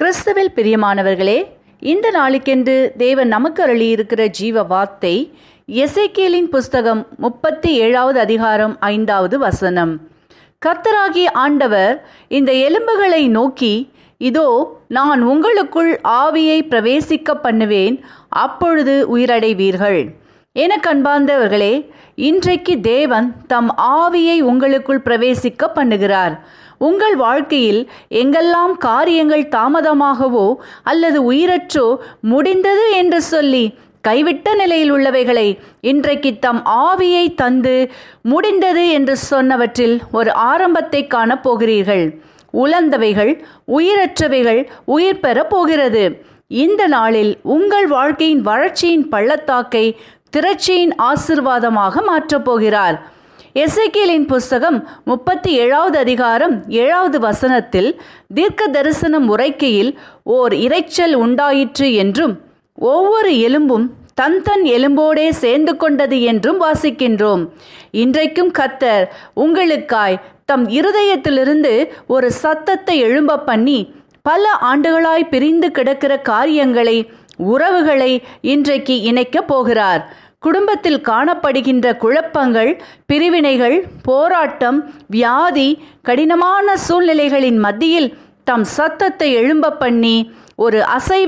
கிறிஸ்துவில் பிரியமானவர்களே இந்த நாளுக்கென்று தேவன் நமக்கு அருளியிருக்கிற ஜீவ வார்த்தை எசேக்கியேலின் புஸ்தகம் முப்பத்தி ஏழாவது அதிகாரம் ஐந்தாவது வசனம் கர்த்தராகிய ஆண்டவர் இந்த எலும்புகளை நோக்கி இதோ நான் உங்களுக்குள் ஆவியை பிரவேசிக்க பண்ணுவேன் அப்பொழுது உயிரடைவீர்கள் என கண்பார்ந்தவர்களே இன்றைக்கு தேவன் தம் ஆவியை உங்களுக்குள் பிரவேசிக்க பண்ணுகிறார் உங்கள் வாழ்க்கையில் எங்கெல்லாம் காரியங்கள் தாமதமாகவோ அல்லது உயிரற்றோ முடிந்தது என்று சொல்லி கைவிட்ட நிலையில் உள்ளவைகளை இன்றைக்கு தம் ஆவியை தந்து முடிந்தது என்று சொன்னவற்றில் ஒரு ஆரம்பத்தை காணப் போகிறீர்கள் உலர்ந்தவைகள் உயிரற்றவைகள் உயிர் பெறப் போகிறது இந்த நாளில் உங்கள் வாழ்க்கையின் வளர்ச்சியின் பள்ளத்தாக்கை திரட்சியின் ஆசிர்வாதமாக மாற்றப் போகிறார் எசேக்கியலின் புஸ்தகம் முப்பத்தி ஏழாவது அதிகாரம் ஏழாவது வசனத்தில் தீர்க்க தரிசனம் உரைக்கையில் ஓர் இரைச்சல் உண்டாயிற்று என்றும் ஒவ்வொரு எலும்பும் தன் தன் எலும்போடே சேர்ந்து கொண்டது என்றும் வாசிக்கின்றோம் இன்றைக்கும் கத்தர் உங்களுக்காய் தம் இருதயத்திலிருந்து ஒரு சத்தத்தை எழும்ப பண்ணி பல ஆண்டுகளாய் பிரிந்து கிடக்கிற காரியங்களை உறவுகளை இன்றைக்கு இணைக்கப் போகிறார் குடும்பத்தில் காணப்படுகின்ற குழப்பங்கள் பிரிவினைகள் போராட்டம் வியாதி கடினமான சூழ்நிலைகளின் மத்தியில் தம் சத்தத்தை எழும்ப பண்ணி ஒரு அசைவை